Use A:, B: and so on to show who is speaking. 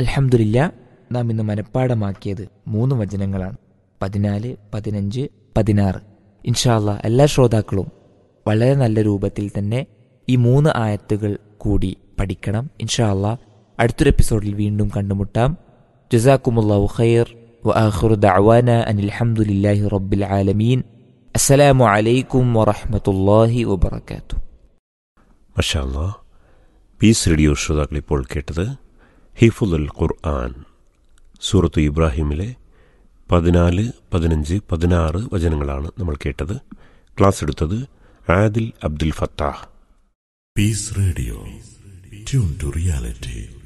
A: അൽഹംദുലില്ല നാം ഇന്ന് മനഃപ്പാടമാക്കിയത് മൂന്ന് വചനങ്ങളാണ് പതിനാല് പതിനഞ്ച് പതിനാറ് ഇൻഷാല്ല എല്ലാ ശ്രോതാക്കളും വളരെ നല്ല രൂപത്തിൽ തന്നെ ഈ മൂന്ന് ആയത്തുകൾ കൂടി പഠിക്കണം ഇൻഷാല്ല അടുത്തൊരു എപ്പിസോഡിൽ വീണ്ടും കണ്ടുമുട്ടാം ജസാക്കുമുല്ലാഹു ഖൈർ وآخر دعوانا أن الحمد لله رب العالمين السلام عليكم ورحمة الله وبركاته
B: മഷാല്ല പീസ് റേഡിയോ ശ്രോതാക്കൾ ഇപ്പോൾ കേട്ടത് ഹിഫുൽ ഖുർആൻ സൂറത്ത് ഇബ്രാഹിമിലെ പതിനാല് പതിനഞ്ച് പതിനാറ് വചനങ്ങളാണ് നമ്മൾ കേട്ടത് ക്ലാസ് എടുത്തത് Adil Abdul Fattah
C: Peace Radio. Tune to reality.